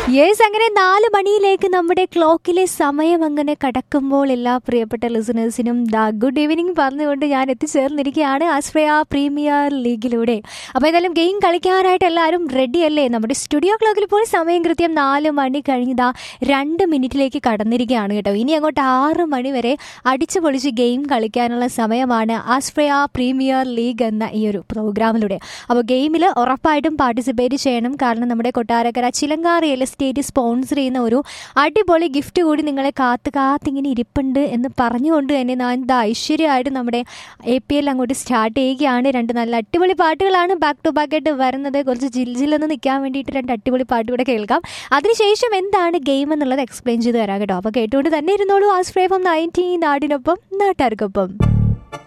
yes അങ്ങനെ നാല് മണിയിലേക്ക് നമ്മുടെ ക്ലോക്കിലെ സമയം അങ്ങനെ കടക്കുമ്പോൾ എല്ലാ പ്രിയപ്പെട്ട ലിസണേഴ്സിനും ദ ഗുഡ് ഈവനിങ് പറഞ്ഞുകൊണ്ട് ഞാൻ എത്തിച്ചേർന്നിരിക്കുകയാണ് ആശ്രയ പ്രീമിയർ ലീഗിലൂടെ അപ്പോൾ ഏതായാലും ഗെയിം കളിക്കാനായിട്ട് എല്ലാവരും റെഡി അല്ലേ നമ്മുടെ സ്റ്റുഡിയോ ക്ലോക്കിൽ ഇപ്പോൾ സമയം കൃത്യം നാല് മണി കഴിഞ്ഞതാ രണ്ട് മിനിറ്റിലേക്ക് കടന്നിരിക്കുകയാണ് കേട്ടോ ഇനി അങ്ങോട്ട് ആറ് മണി വരെ അടിച്ചു പൊളിച്ച് ഗെയിം കളിക്കാനുള്ള സമയമാണ് ആശ്രയ പ്രീമിയർ ലീഗ് എന്ന ഈ ഒരു പ്രോഗ്രാമിലൂടെ അപ്പോൾ ഗെയിമിൽ ഉറപ്പായിട്ടും പാർട്ടിസിപ്പേറ്റ് ചെയ്യണം കാരണം നമ്മുടെ കൊട്ടാരക്കര ചിലങ്ക റിയൽ എസ്റ്റേറ്റ് സ്പോൺസർ ചെയ്യുന്ന ഒരു അടിപൊളി ഗിഫ്റ്റ് കൂടി നിങ്ങളെ കാത്ത് കാത്തിങ്ങനെ ഇരിപ്പുണ്ട് എന്ന് പറഞ്ഞുകൊണ്ട് തന്നെ ഞാൻ ഇത് ഐശ്വര്യമായിട്ട് നമ്മുടെ എ പി എൽ അങ്ങോട്ട് സ്റ്റാർട്ട് ചെയ്യുകയാണ് രണ്ട് നല്ല അടിപൊളി പാട്ടുകളാണ് ബാക്ക് ടു ബാക്ക് ആയിട്ട് വരുന്നത് കുറച്ച് ജിൽ ജില്ലെന്ന് നിൽക്കാൻ വേണ്ടിയിട്ട് രണ്ട് അടിപൊളി പാട്ട് കൂടെ കേൾക്കാം അതിനുശേഷം എന്താണ് ഗെയിം എന്നുള്ളത് എക്സ്പ്ലെയിൻ ചെയ്ത് തരാം കേട്ടോ അപ്പോൾ കേട്ടുകൊണ്ട് തന്നെ ഇരുന്നോളൂ ആസ്ഫ്രേ ഫ്രം നയൻറ്റീൻ നാടിനൊപ്പം നാട്ടുകാർക്കൊപ്പം